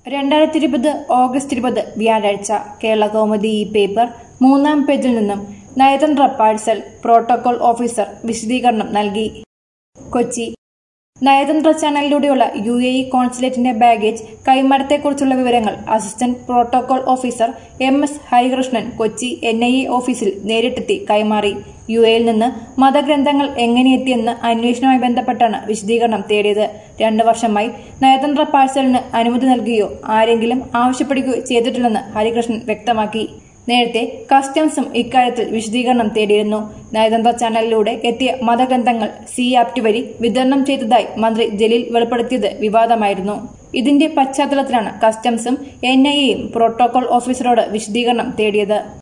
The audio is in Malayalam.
രണ്ടായിരത്തി ഇരുപത് ഓഗസ്റ്റ് ഇരുപത് വ്യാഴാഴ്ച കേരള കൗമുദി ഈ പേപ്പർ മൂന്നാം പേജിൽ നിന്നും നയതന്ത്ര പാഴ്സൽ പ്രോട്ടോകോൾ ഓഫീസർ വിശദീകരണം നൽകി കൊച്ചി നയതന്ത്ര ചാനലിലൂടെയുള്ള യു എ ഇ കോൺസുലേറ്റിന്റെ ബാഗേജ് കൈമാറ്റത്തെക്കുറിച്ചുള്ള വിവരങ്ങൾ assistant protocol officer M S Harikrishnan Kochi N I A ഓഫീസിൽ നേരിട്ടെത്തി കൈമാറി യു എയിൽ നിന്ന് മതഗ്രന്ഥങ്ങൾ എങ്ങനെ എത്തിയെന്ന് അന്വേഷണവുമായി ബന്ധപ്പെട്ടാണ് വിശദീകരണം തേടിയത് രണ്ടു വർഷമായി നയതന്ത്ര പാഴ്സലിന് അനുമതി നൽകുകയോ ആരെങ്കിലും ആവശ്യപ്പെടുകയോ ചെയ്തിട്ടില്ലെന്ന് ഹരികൃഷ്ണൻ വ്യക്തമാക്കി നേരത്തെ കസ്റ്റംസും ഇക്കാര്യത്തിൽ വിശദീകരണം തേടിയിരുന്നു നയതന്ത്ര ചാനലിലൂടെ എത്തിയ മതഗ്രന്ഥങ്ങൾ സി ആപ്റ്റ് വഴി വിതരണം ചെയ്തതായി മന്ത്രി ജലീൽ വെളിപ്പെടുത്തിയത് വിവാദമായിരുന്നു ഇതിന്റെ പശ്ചാത്തലത്തിലാണ് കസ്റ്റംസും എൻ ഐ എയും പ്രോട്ടോകോൾ ഓഫീസറോട് വിശദീകരണം തേടിയത്